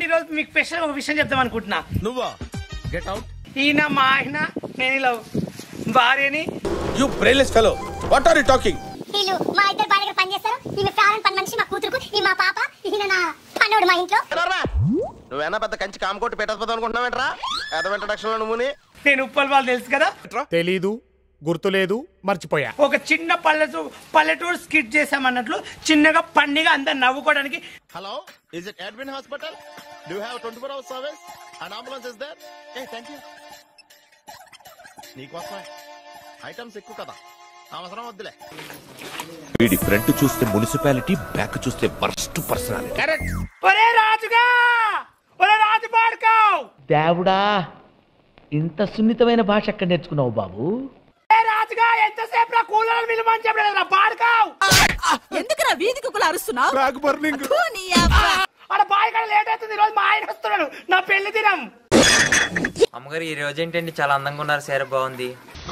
ఈ రోజు మీకు స్పెషల్ ఒక విషయం చెప్దాం అనుకుంటున్నా నువ్వా గెట్ అవుట్ ఈయన మా ఆయన నేను ఇలా భార్యని you brainless fellow what are you talking వీళ్ళు మా ఇద్దరు బాగా పని చేస్తారు ఈమె ప్రాణం పని మనిషి మా కూతురుకు ఈ మా పాప ఈయన నా పన్నోడు మా ఇంట్లో నువ్వేనా పెద్ద కంచి కామకోటి పెట్టకపోతావు అనుకుంటున్నావేంట్రా ఏదో ఇంట్రడక్షన్ లో నువ్వుని నేను ఉప్పల్ వాళ్ళు తెలుసు కదా తెలీదు గుర్తులేదు మర్చిపోయా ఒక చిన్న పల్లెటూ పల్లెటూరు స్కిట్ చేసామన్నట్లు చిన్నగా పండిగా అందరు నవ్వుకోవడానికి hello is it admin hospital do have twenty four hours service and ambulance is there a thank you నీకోసమే ఐటమ్స్ ఎక్కువ కదా అవసరం వద్దులే వీడి ఫ్రంట్ చూస్తే మున్సిపాలిటీ బ్యాక్ చూస్తే వర్స్ట్ పర్సనాలిటీ ఒరే రాజుగా ఒరే రాజు పాడుకోవు దేవుడా ఇంత సున్నితమైన భాష ఎక్కడ నేర్చుకున్నావు బాబు ఒరే రాజుగా ఎంతసేపు నా కూలర్ విలువని చెప్పలేదు నా పాడుకోవు ఎందుకురా వీధి కుక్కలు అరుస్తున్నావు బ్యాక్ బర్నింగ్ ఆడ బాయ్ కాడ లేట్ అవుతుంది ఈ రోజు మా ఆయన వస్తున్నాడు నా పెళ్లి దినం అమ్మగారు ఈ రోజు ఏంటండి చాలా అందంగా ఉన్నారు సేర బాగుంది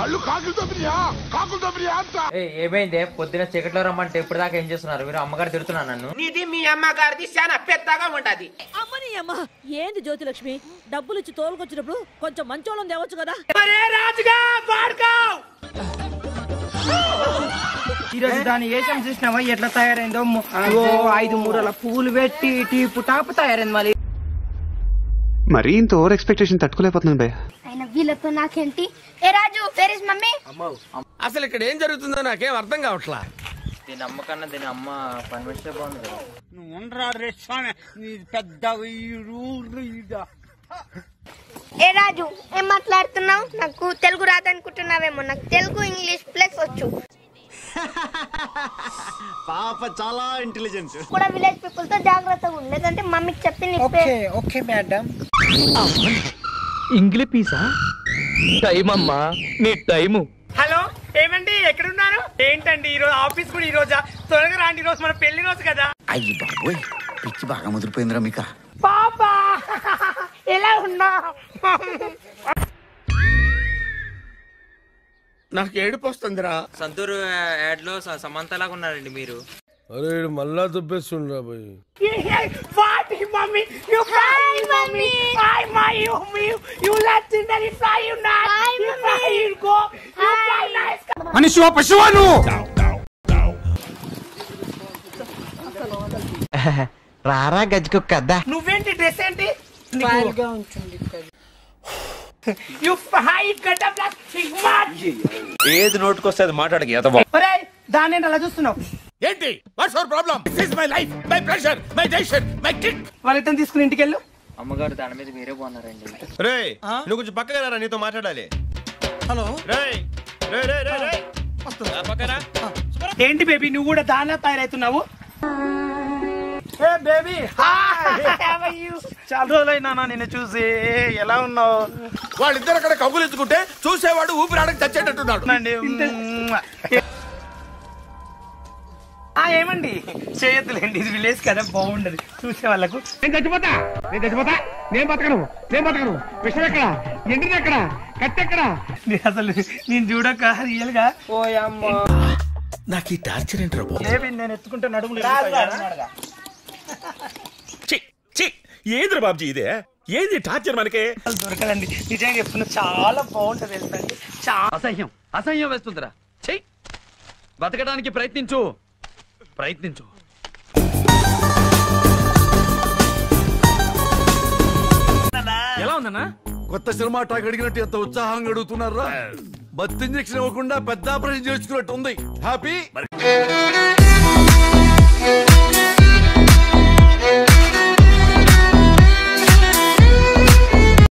ఏయ్, ఏమైంది పొద్దున చీకట్లో రమ్మంటే ఇప్పుడు దాకా ఏం చేస్తున్నారు మీరు అమ్మగారు తిడుతున్నారు నన్ను నీది మీ అమ్మగారిది చాలా పెద్దగా ఉంటది అమ్మని అమ్మ ఏంది జ్యోతిలక్ష్మి డబ్బులు ఇచ్చి తోలుకొచ్చినప్పుడు కొంచెం మంచోళం తేవచ్చు కదా ఒరే రాజుగా పాడుకోవు ఈరోజు దాని ఏషం చూసినావా ఎట్లా తయారైందో ము- ఓ ఐదు మూరల పువ్వులు పెట్టి టీపు టాపు తయారైంది మళ్ళీ మరీ ఇంత ఓవర్ ఎక్స్పెక్టేషన్ తట్టుకోలేకపోతున్నాను భయ్య ఆయన వీళ్ళతో నాకేంటి ఏ రాజు వేర్ ఇస్ మమ్మీ అసలు ఇక్కడ ఏం జరుగుతుందో నాకేం అర్థం కావట్లా దీని అమ్మ కన్నా దీని అమ్మ పని వేస్తే బాగుంది కదా ఏ రాజు ఏం మాట్లాడుతున్నావు నాకు తెలుగు రాదనుకుంటున్నావేమో నాకు తెలుగు ఇంగ్లీష్ ప్లస్ వచ్చు పాప చాలా ఇంటెలిజెంట్ కూడా విలేజ్ పీపుల్ తో జాగ్రత్తగా ఉండు లేదంటే మమ్మీకి చెప్పి నీ పేరు ఓకే మేడం ఇంగ్లీ పీసా టైం అమ్మా నీ టైము హలో ఏమండి ఎక్కడున్నారు ఏంటండి ఈ రోజు ఆఫీస్ కూడా ఈ రోజా త్వరగా రాండి ఈ రోజు మన పెళ్లి రోజు కదా అయ్యి బాబోయ్ పిచ్చి బాగా ముదిరిపోయిందిరా మీకా పాపా ఎలా ఉన్నా నాకు ఏడుపు వస్తుందిరా సంతూరు యాడ్ లో స- సమంత లాగా ఉన్నారండి మీరు అరే మళ్ళా దుబ్బేస్తుండ్రా పోయి వాటి mummy you fry mummy I my you me you legendary fry you not you fry you go you fry nice మనిషి పశువా నువ్వు రారా గజ్జుకొక్కద్దా నువ్వేంటి డ్రెస్ ఏంటి గా ఉంటుంది యు ఫ్రై గడ్డ ప్లస్ సిగ్మాట్ ఏది నోటుకొస్తే అది మాట్లాడక ఎదవా ఒరేయ్ దాన్ని అలా చూస్తున్నావు ఏంటి what's our problem this is my life my pressure my decision my kick వాళ్ళిద్దరిని తీసుకుని ఇంటికి వెళ్ళు అమ్మగారు దాని మీద మీరే బాగున్నారండి రే నువ్వు కొంచెం పక్కగా రా నీతో మాట్లాడాలి హలో రే రే రే రే రే ఏంటి బేబీ నువ్వు కూడా దానిలా తయారవుతున్నావు ఏ బేబీ చాలా రోజులైనా నిన్ను చూసి ఎలా ఉన్నావు వాళ్ళిద్దరు అక్కడ కబులించుకుంటే చూసేవాడు ఊపిరాడకి చచ్చేటట్టున్నాడు ఆ ఏమండి చేయొద్దులేండి ఇది విలేజ్ కదా బాగుండదు చూసే వాళ్ళకు నేను చచ్చిపోతా నేను చచ్చిపోతా నేను బతకను నేను బతకను విషయం ఎక్కడ ఎండిది ఎక్కడ కత్తి ఎక్కడ నీ అసలు నేను చూడక రియల్ గా నాకు ఈ టార్చర్ ఏంట్రా బాబు బేబీ నేను ఎత్తుకుంటే నడుములు ఏదిరా బాబ్జీ ఇదే ఏది టార్చర్ మనకే దొరకదండి నిజంగా చెప్తున్నా చాలా బాగుంటది తెలుసండి చాలా అసహ్యం అసహ్యం వేస్తుందిరా చెయ్యి బతకడానికి ప్రయత్నించు ప్రయత్నించు ఎలా ఉందన్నా కొత్త సినిమా టాక్ అడిగినట్టు ఎంత ఉత్సాహంగా అడుగుతున్నారా బత్ ఇంజక్షన్ ఇవ్వకుండా పెద్ద ఆపరేషన్ చేసుకున్నట్టు ఉంది హ్యాపీ